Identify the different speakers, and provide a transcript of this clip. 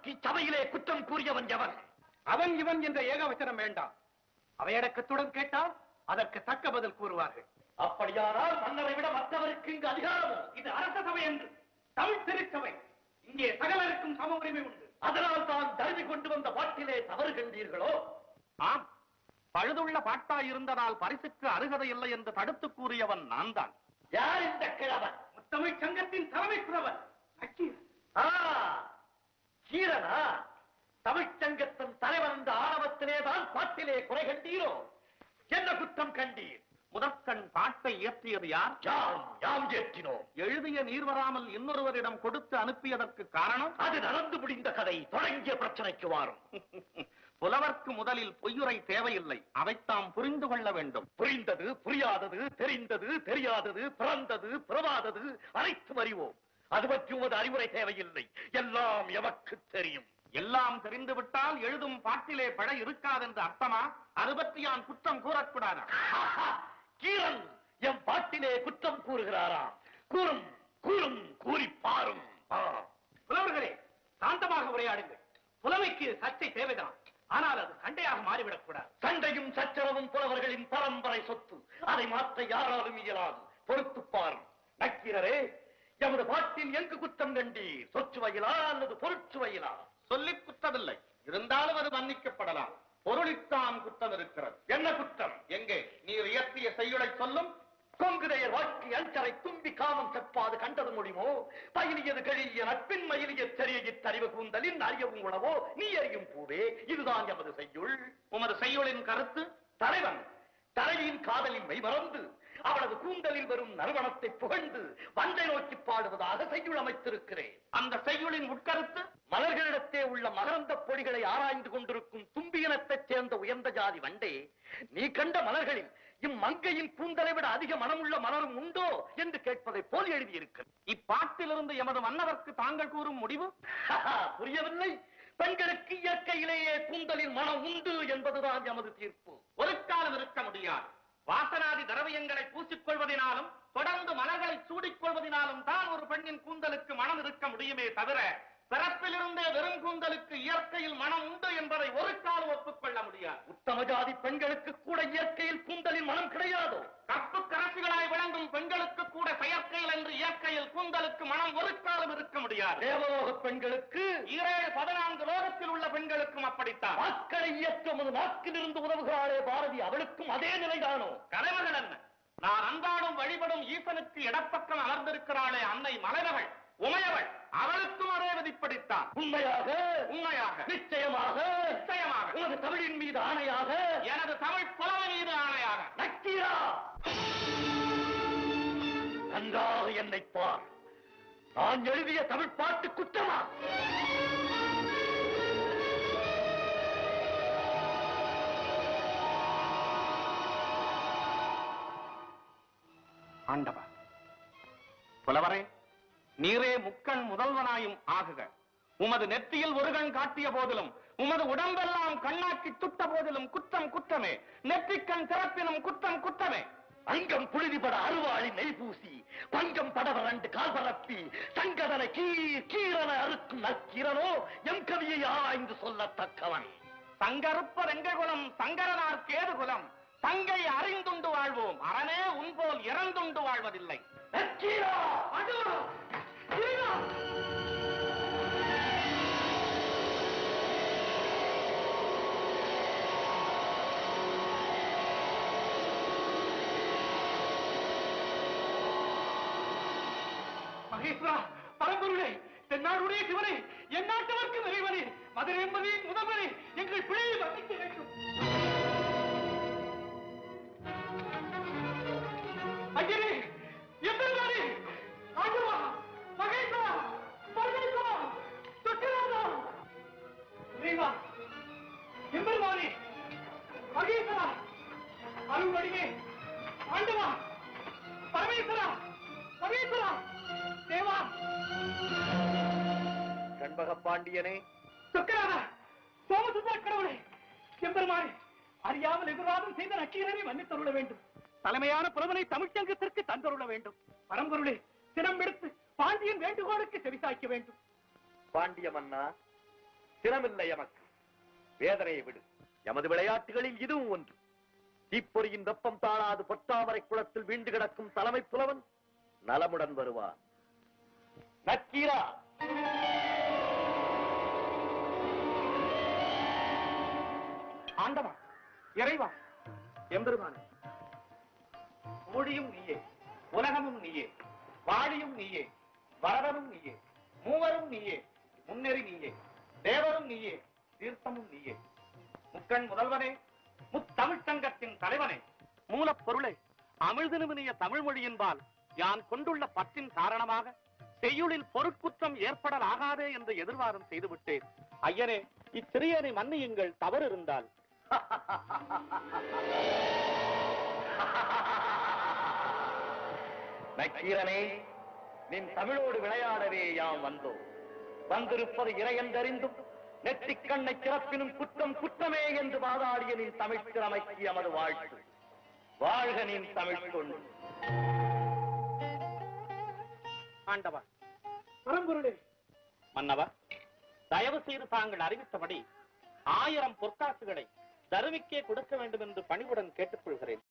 Speaker 1: பற்றி சபையிலே குற்றம் கூறியவன் எவன்
Speaker 2: அவன் இவன் என்ற ஏகவச்சனம் வேண்டாம் அவையடக்கத்துடன் கேட்டால் அதற்கு தக்க பதில் கூறுவார்கள்
Speaker 1: அப்படியானால் மன்னரை விட மற்றவருக்கு இங்கு அதிகாரமோ
Speaker 2: இது அரச சபை என்று தமிழ் திருச்சபை இங்கே சகலருக்கும் சம உரிமை உண்டு
Speaker 1: அதனால் தான் தருவி கொண்டு வந்த பாட்டிலே தவறு கண்டீர்களோ
Speaker 2: ஆம் பழுதுள்ள பாட்டா இருந்ததால் பரிசுக்கு அருகதை இல்லை என்று தடுத்து கூறியவன் நான் தான்
Speaker 1: யார் இந்த கிழவன்
Speaker 2: முத்தமிழ் சங்கத்தின் தலைமை புலவர் நக்கீரன்.
Speaker 1: ஆ, சீரனா தமிழ்ச்சங்கத்தின் தலைவன் என்ற ஆணவத்திலே தான் பாட்டிலே குறை கண்டீரோ என்ன குற்றம் கண்டீர்
Speaker 2: முதற்கண் பாட்டை இயற்றியது யார்
Speaker 1: யாம் யாம் ஏற்றினோம்
Speaker 2: எழுதிய நீர் வராமல் இன்னொருவரிடம் கொடுத்து அனுப்பியதற்கு காரணம்
Speaker 1: அது நடந்து முடிந்த கதை தொடங்கிய பிரச்சனைக்கு வாரும்
Speaker 2: புலவர்க்கு முதலில் பொய்யுரை தேவையில்லை அதைத்தாம் புரிந்து கொள்ள வேண்டும்
Speaker 1: புரிந்தது புரியாதது தெரிந்தது தெரியாதது பிறந்தது பிறவாதது அனைத்தும் அறிவோம் அது பற்றி உமது அறிவுரை தேவையில்லை எல்லாம் எமக்கு தெரியும்
Speaker 2: எல்லாம் தெரிந்துவிட்டால் எழுதும் பாட்டிலே பழ இருக்காதென்று அர்த்தமா அது பற்றி நான் குற்றம் கூறக்கூடாதா
Speaker 1: கீரன் என் பாட்டிலே குற்றம் கூறுகிறாரா கூறும் கூறும் கூறி பாரும் ஆ.
Speaker 2: புலவர்களே சாந்தமாக உரையாடுங்கள் புலமைக்கு சர்ச்சை தேவைதான் ஆனால் அது சண்டையாக மாறிவிடக் கூடாது
Speaker 1: சண்டையும் சச்சரவும் புலவர்களின் பரம்பரை சொத்து அதை மாற்ற யாராலும் இயலாது பொறுத்து பாரும் நக்கீரரே எமது பாட்டில் எங்கு குற்றம் கண்டீர் சொற்சுவையிலா அல்லது பொருட்சுவையிலா
Speaker 2: சொல்லிக் குற்றமில்லை இருந்தாலும் அது மன்னிக்கப்படலாம் பொருளித்தான் குற்றம் இருக்கிறது
Speaker 1: என்ன குற்றம்
Speaker 2: எங்கே நீர் இயற்றிய செய்யுளை சொல்லும்
Speaker 1: கொங்குதையர் வாழ்க்கை அஞ்சரை தும்பி காமம் செப்பாது கண்டது முடியுமோ பயிலியது கழிய நட்பின் மயிலிய தெரிய தறிவு கூந்தலின் அறியவும் உணவோ நீ அறியும் பூவே இதுதான் எமது செய்யுள்
Speaker 2: உமது செய்யுளின் கருத்து
Speaker 1: தலைவன் தலைவியின் காதலின் மெய்மறந்து அவளது கூந்தலில் வரும் நறுமணத்தை புகழ்ந்து வந்தை நோக்கி பாடுவதாக செய்யுள் அமைத்திருக்கிறேன்
Speaker 2: அந்த செய்யுளின் உட்கருத்து
Speaker 1: மலர்களிடத்தே உள்ள மகரந்த பொடிகளை ஆராய்ந்து கொண்டிருக்கும் தும்பி இனத்தைச் சேர்ந்த உயர்ந்த ஜாதி வண்டே நீ கண்ட மலர்களில் இம்மங்கையின் கூந்தலை விட அதிக மனமுள்ள மலரும் உண்டோ என்று கேட்பதை போல் எழுதியிருக்கிறது
Speaker 2: இப்பாட்டிலிருந்து எமது மன்னவர்க்கு தாங்கள் கூறும் முடிவு
Speaker 1: புரியவில்லை பெண்களுக்கு இயற்கையிலேயே கூந்தலில் மனம் உண்டு என்பதுதான் எமது தீர்ப்பு
Speaker 2: ஒரு காலம் இருக்க முடியாது வாசனாதி திரவியங்களை பூசிக்கொள்வதினாலும் தொடர்ந்து மலர்களை சூடிக்கொள்வதினாலும் தான் ஒரு பெண்ணின் கூந்தலுக்கு மனம் இருக்க முடியுமே தவிர பிறப்பிலிருந்தே வெறும் கூந்தலுக்கு இயற்கையில் மனம் உண்டு என்பதை ஒரு காலம் ஒப்புக்கொள்ள முடியாது
Speaker 1: உத்தம ஜாதி பெண்களுக்கு கூட இயற்கையில் கூந்தலின் மனம் கிடையாதோ
Speaker 2: கற்பு கரசிகளாய் விளங்கும் பெண்களுக்கு கூட செயற்கையில் என்று இயற்கையில் கூந்தலுக்கு மனம் ஒரு காலம் இருக்க முடியாது
Speaker 1: தேவலோக பெண்களுக்கு
Speaker 2: ஈரேழு பதினான்கு லோகத்தில் உள்ள பெண்களுக்கும் அப்படித்தான்
Speaker 1: வாக்களை இயக்கம் அது நாக்கிலிருந்து உதவுகிறாளே பாரதி அவளுக்கும் அதே நிலைதானோ
Speaker 2: கலைமகள் என்ன நான் அன்றாடும் வழிபடும் ஈசனுக்கு இடப்பக்கம் அமர்ந்திருக்கிறாளே அன்னை மலைமகள் உமையவள் அவளுக்கும் அதே விதிப்படித்தான்
Speaker 1: உண்மையாக
Speaker 2: உண்மையாக
Speaker 1: நிச்சயமாக
Speaker 2: நிச்சயமாக
Speaker 1: உனது தமிழின் மீது ஆணையாக
Speaker 2: எனது தமிழ் புலமை மீது ஆணையாக
Speaker 1: நக்கீரா நன்றாக என்னை பார் நான் எழுதிய தமிழ் பாட்டு குற்றமா
Speaker 2: ஆண்டவா புலவரே நீரே முக்கண் முதல்வனாயும் ஆகுக உமது நெற்றியில் ஒரு கண் காட்டிய போதிலும் உமது உடம்பெல்லாம் கண்ணாக்கி துட்ட போதிலும் குற்றம் குற்றமே நெற்றிக்கண் திறப்பினும் குற்றம் குற்றமே
Speaker 1: அங்கம் புழுதிபட அருவாளி நெய் பூசி பங்கம் படவ ரெண்டு கால் பரப்பி சங்கதனை கீர் கீரன அறுக்கும் நக்கீரனோ எம் கவியை ஆராய்ந்து சொல்லத்தக்கவன்
Speaker 2: சங்கருப்ப ரெங்ககுலம் சங்கரனார் கேதுகுலம் தங்கை அறிந்துண்டு வாழ்வோம் அரணே உன்போல் இறந்துண்டு வாழ்வதில்லை
Speaker 1: நக்கீரா கீரா!
Speaker 2: மகேஸ்வரா பரம்பொருளே தென்னாடுடைய சிவனே என் நாட்டவர்க்கு நிறைவனே மதுரை என்பதின் முதல்வனே எங்கள் பிழையை மன்னிக்க வேண்டும் ஐயனே எம்பெருமானே ஆண்டவா மகேஸ்வரா பரமேஸ்வரா சொக்கநாதா இறைவா எம்பெருமானே மகேஸ்வரா அருள்வடிவே ஆண்டவா பரமேஸ்வரா மகேஸ்வரா தேவா
Speaker 1: கண்பக பாண்டியனே
Speaker 2: சொக்கநாதா சோமசுந்தர கடவுளே எம்பெருமானே அறியாமல் எதிராதம் செய்த நக்கீரனை மன்னித்தருள வேண்டும் தலைமையான புலவனை தமிழ்ச்சங்கத்திற்கு தந்தருள வேண்டும் பரம்பொருளே சினம் எடுத்து பாண்டியன் வேண்டுகோளுக்கு செவிசாய்க்க வேண்டும்
Speaker 1: பாண்டிய மன்னா சிரமில்லை எமக்கு வேதனையை விடு எமது விளையாட்டுகளில் இதுவும் ஒன்று தீப்பொறியின் வெப்பம் தாழாது பொற்றாமரை குளத்தில் வீண்டு கிடக்கும் தலைமை புலவன் நலமுடன் வருவான் நக்கீரா
Speaker 2: ஆண்டவா இறைவா எம்பெருமானே மொழியும் நீயே உலகமும் நீயே வாழியும் நீயே வரதனும் நீயே மூவரும் நீயே முன்னெறி நீயே தேவரும் நீயே தீர்த்தமும் நீயே முக்கண் முதல்வனே முத்தமிழ்ச் சங்கத்தின் தலைவனே மூலப்பொருளே அமிழ்தினுமினிய தமிழ் மொழியின்பால் யான் கொண்டுள்ள பற்றின் காரணமாக செய்யுளில் பொருட்குற்றம் ஏற்படலாகாதே என்று எதிர்வாதம் செய்துவிட்டேன் ஐயனே இச்சிறியனை மன்னியுங்கள் தவறு இருந்தால்
Speaker 1: நக்கீரனே நின் தமிழோடு விளையாடவே யாம் வந்தோம் வந்திருப்பது இறையென்றறிந்தும் நெற்றிக் கண்ணை சிறப்பினும் குற்றம் குற்றமே என்று வாதாடிய நின் தமிழ் திறமைக்கு எமது வாழ்த்து வாழ்க நின் தமிழ் கொண்டு
Speaker 2: ஆண்டவா பரம்பொருளே மன்னவா தயவு செய்து தாங்கள் அறிவித்தபடி ஆயிரம் பொற்காசுகளை தருவிக்கே கொடுக்க வேண்டும் என்று பணிவுடன் கேட்டுக்கொள்கிறேன்